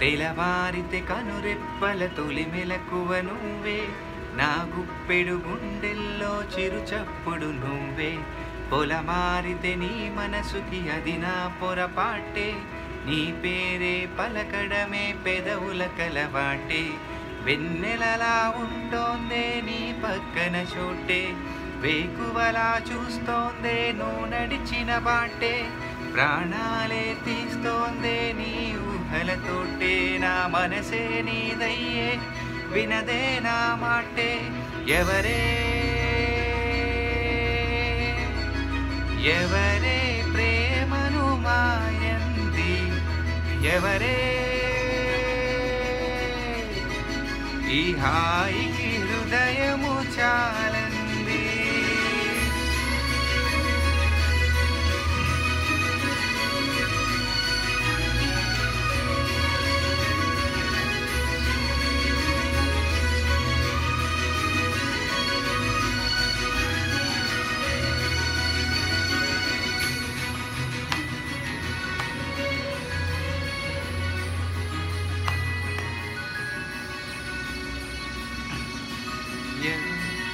తెలవారితే కనురెప్పల తొలి మెలకువ నువ్వే నా గుప్పెడు గుండెల్లో చిరు చప్పుడు నువ్వే పొలమారితే నీ మనసుకి అది నా పొరపాటే నీ పేరే పలకడమే పెదవుల కలవాటే వెన్నెలలా ఉంటోందే నీ పక్కన చోటే వేకువలా చూస్తోందే నువ్వు నడిచిన బాటే ప్రాణాలే తీస్తోందే నీ ఊహలతోటే నా మనసే నీదయ్యే వినదే నా మాటే ఎవరే ఎవరే ప్రేమను మాయంది ఎవరే ఈ హాయికి హృదయము చాలంది ఎవ-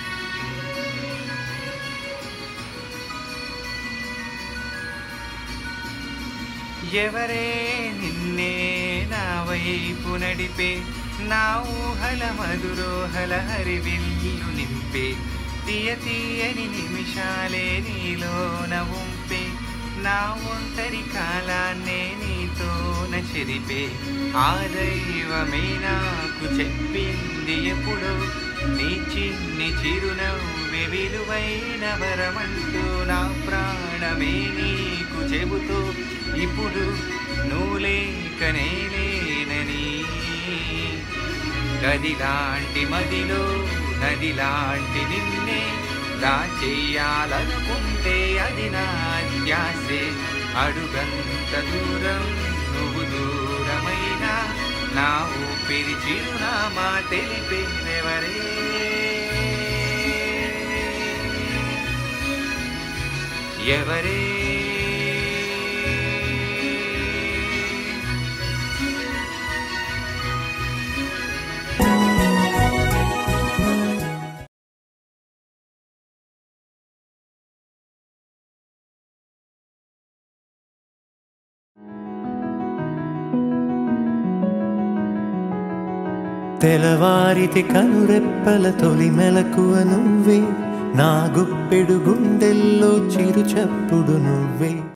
ఎవరే నిన్నే నా వైపు నడిపే నా ఊహల మధురోహల హరివిల్లు నింపే తీయ తీయని నిమిషాలే నీలోన ఉంపే నా ఒంటరి కాలాన్నే నీతోన చెరిపే ఆ దైవమే నాకు చెప్పింది ఎప్పుడు నీ చిన్ని చిరునవ్వె విలువైన వరమంటూ నా ప్రాణమే నీకు చెబుతూ ఇప్పుడు నువ్వు లేకనే లేనని గదిలాంటి మదిలో నదిలాంటి నిన్నే దాచేయాలనుకుంటే అది నా ధ్యాసే అడుగంత దూరం నువ్వు దూరమైనా నా ఊపిరి చిరునామా తెలిపేవరే ఎవరే తెలవారితి కనురెప్పల తొలి మెలకువ నువ్వే నా గుప్పెడు గుండెల్లో చిరు చప్పుడు నువ్వే